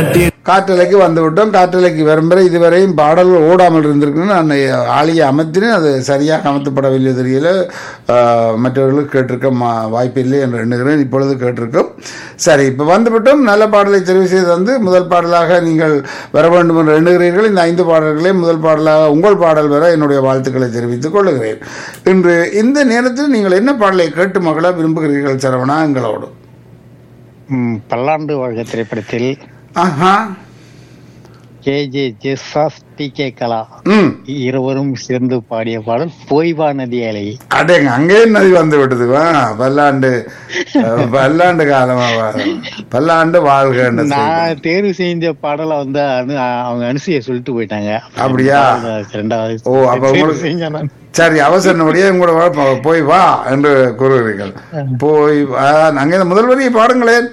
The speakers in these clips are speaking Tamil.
நட்டி காற்றலைக்கு வந்து விட்டோம் காற்றலைக்கு வரும் வரை இதுவரையும் பாடல்கள் ஓடாமல் இருந்திருக்குன்னு நான் ஆளியை அமைத்தினேன் அது சரியாக அமைத்தப்படவில்லை தெரியல ஆஹ், மற்றவர்களுக்கு கேட்டிருக்க மா- வாய்ப்பில்லை என்று எண்ணுகிறேன் இப்பொழுது கேட்டிருக்கோம் சரி இப்போ வந்துவிட்டோம் நல்ல பாடலை தெரிவு செய்து வந்து முதல் பாடலாக நீங்கள் வர வேண்டும் என்று எண்ணுகிறீர்கள் இந்த ஐந்து பாடல்களே முதல் பாடலாக உங்கள் பாடல் வர என்னுடைய வாழ்த்துக்களை தெரிவித்துக் கொள்ளுகிறேன் இன்று இந்த நேரத்தில் நீங்கள் என்ன பாடலை கேட்டு மகள விரும்புகிறீர்கள் சரவணா எங்களோடு ம், பல்லாண்டு வாழ்க திரைப்படத்தில் ஆஹா கே ஜே ஜெசாஸ் டி கே கலா ம் இருவரும் சேர்ந்து பாடிய பாடல் போய்வா நதி அலை அடேங்க அங்கே நதி வந்து விட்டது வா பல்லாண்டு அஹ், பல்லாண்டு காலமா வா- பல்லாண்டு வாழ்க நான் தேர்வு செஞ்ச பாடலை வந்து அனு அவங்க அனுசைய சொல்லிட்டு போயிட்டாங்க அப்படியா? ரெண்டாவது ஓ, அப்ப தேர்வு உங்களுக்கு- செஞ்சேன் நான். சரி அவசரப்படியே உங்களோட வா- போ- போய் வா என்று கூறுகிறீர்கள் போய் வா அங்கே முதல் வரியை பாடுங்களேன்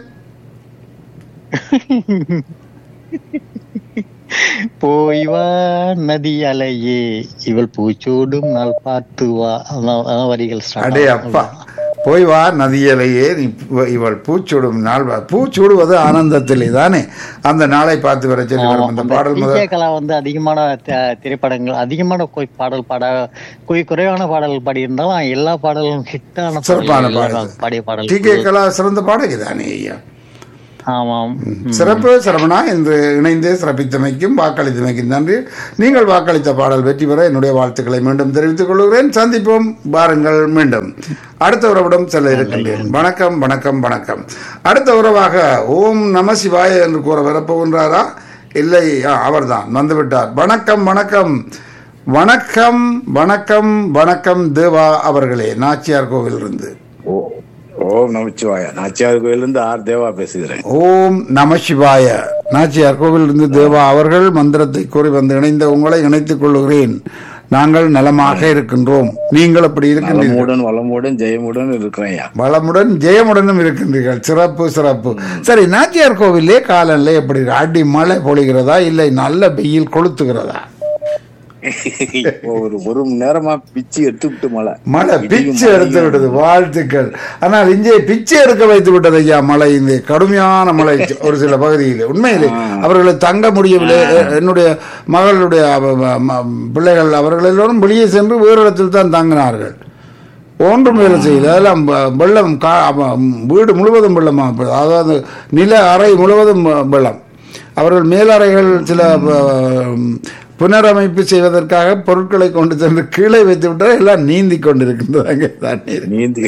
போய் வா நதி அலையே இவள் பூச்சூடும் நாள் பார்த்து வா அதான் அதான் வரிகள் start அடே ஆகும். அப்பா போய் வா நதியலையே நீ பு- இவள் பூச்சூடும் நாள் வா- பூச்சூடுவது ஆனந்தத்திலே தானே அந்த நாளை பார்த்து வர சொல்லி வரும் அந்த அந்த பாடல் டி. முதல் கே. கலா வந்து அதிகமான த- திரைப்படங்கள் அதிகமான கொய் பாடல் பாட கொய் குறைவான பாடல் பாடியிருந்தாலும் எல்லா பாடலும் ஹிட்டான சிறப்பான பாடல் பாடல் பாடிய பாடல் டி கே கலா சிறந்த பாடகி தானே ஐயா ஆமாம் சிறப்பு சிரவணா என்று இணைந்து சிறப்பித்தமைக்கும் வாக்களித்தமைக்கும் நன்றி நீங்கள் வாக்களித்த பாடல் வெற்றி பெற என்னுடைய வாழ்த்துக்களை மீண்டும் தெரிவித்துக் கொள்கிறேன் சந்திப்போம் பாருங்கள் மீண்டும் அடுத்த உறவிடம் செல்ல இருக்கின்றேன் வணக்கம் வணக்கம் வணக்கம் அடுத்த உறவாக ஓம் நம சிவாய என்று கூற வரப்போகின்றாரா இல்லை ஆ, அவர்தான் வந்துவிட்டார் வணக்கம் வணக்கம் வணக்கம் வணக்கம் வணக்கம் தேவா அவர்களே நாச்சியார் கோவிலிருந்து ஓ ஓம் நமச்சிவாய நாச்சியார் கோயிலிருந்து ஆர் தேவா பேசுகிறேன் ஓம் நம சிவாய நாச்சியார் கோவிலிருந்து தேவா அவர்கள் மந்திரத்தை கூறி வந்து இணைந்த உங்களை இணைத்துக் கொள்கிறேன் நாங்கள் நலமாக இருக்கின்றோம் நீங்கள் அப்படி இருக்கின்றீர்கள் நலமுடன் வளமுடன் ஜெயமுடன் இருக்கிறேன்யா வளமுடன் ஜெயமுடனும் இருக்கின்றீர்கள் சிறப்பு சிறப்பு சரி நாச்சியார் கோவிலே காலநிலை எப்படி இருக்கு? அடி மழை பொழிகிறதா இல்லை நல்ல வெயில் கொளுத்துகிறதா இப்போ ஒரு ஒரு மணி நேரமா பிச்சு எடுத்து விட்டு மழை மழை இடியும் பிச்சை மழையும். எடுத்து விட்டது வாழ்த்துக்கள் ஆனால் இங்கே பிச்சை எடுக்க வைத்து விட்டது ஐயா மழை இந்த கடுமையான மழை ஒரு சில பகுதியில் உண்மையிலே அவர்களை தங்க முடியவில்லை எ- என்னுடைய மகளுடைய அவ- ம- ம- பிள்ளைகள் அவர்கள் எல்லோரும் வெளியே சென்று வேறு இடத்தில் தான் தங்கினார்கள் ஒன்றும் வேலை செய்யல அதெல்லாம் வ- வெள்ளம் கா அவ- வீடு முழுவதும் வெள்ளமா போகுது. அதாவது நில அறை முழுவதும் வ- வெள்ளம் அவர்கள் மேலறைகள் சில வ- புனரமைப்பு செய்வதற்காக பொருட்களை கொண்டு சென்று கீழே வைத்து விட்டால் எல்லாம் நீந்தி கொண்டிருக்கின்றது அங்கே தண்ணீர் நீந்தி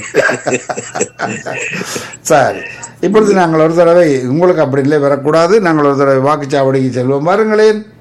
சரி இப்பொழுது நாங்கள் ஒரு தடவை உங்களுக்கு அப்படி இல்லை வரக்கூடாது நாங்கள் ஒரு தடவை வாக்குச்சாவடிக்கு செல்வோம் பாருங்களேன்